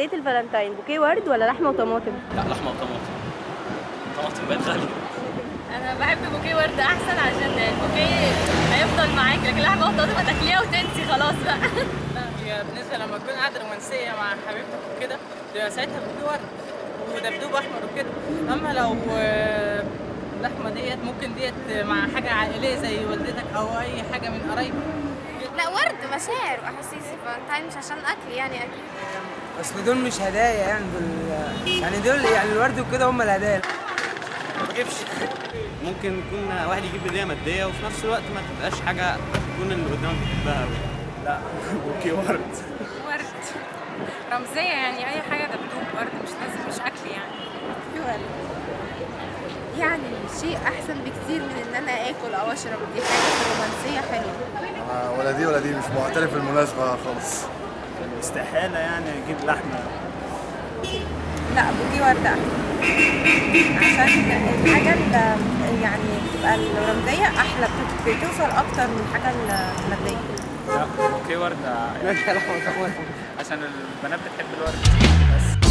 هديه الفالنتاين بوكيه ورد ولا لحمه وطماطم لا لحمه وطماطم طماطم بقت غاليه انا بحب بوكيه ورد احسن عشان البوكيه هيفضل معاك لكن لحمه وطماطم هتاكليها وتنسي خلاص بقى لا هي بالنسبه لما تكون قاعده رومانسيه مع حبيبتك وكده تبقى ساعتها بوكيه ورد ودبدوب احمر وكده اما لو آه، اللحمه ديت ممكن ديت مع حاجه عائليه زي والدتك او اي حاجه من قرايبك لا ورد مشاعر واحاسيس فالنتاين مش عشان اكل يعني اكيد اصل دول مش هدايا يعني دول يعني دول يعني الورد وكده هم الهدايا ما بجيبش ممكن يكون واحد يجيب هديه ماديه وفي نفس الوقت ما تبقاش حاجه تكون اللي قدامك بيحبها قوي لا بوكي ورد ورد رمزيه يعني اي حاجه دبدوب ورد مش لازم مش اكل يعني يعني شيء احسن بكتير من ان انا اكل او اشرب دي حاجه رومانسيه حلوه آه، ولا دي ولا دي مش معترف بالمناسبة خالص استحاله يعني اجيب لحمه لا بوكيه ورد عشان الحاجه اللي يعني بتبقى الرمزيه احلى بتوصل اكتر من الحاجه الماديه لا بوكي ورد لحمه وطماطم عشان البنات بتحب الورد بس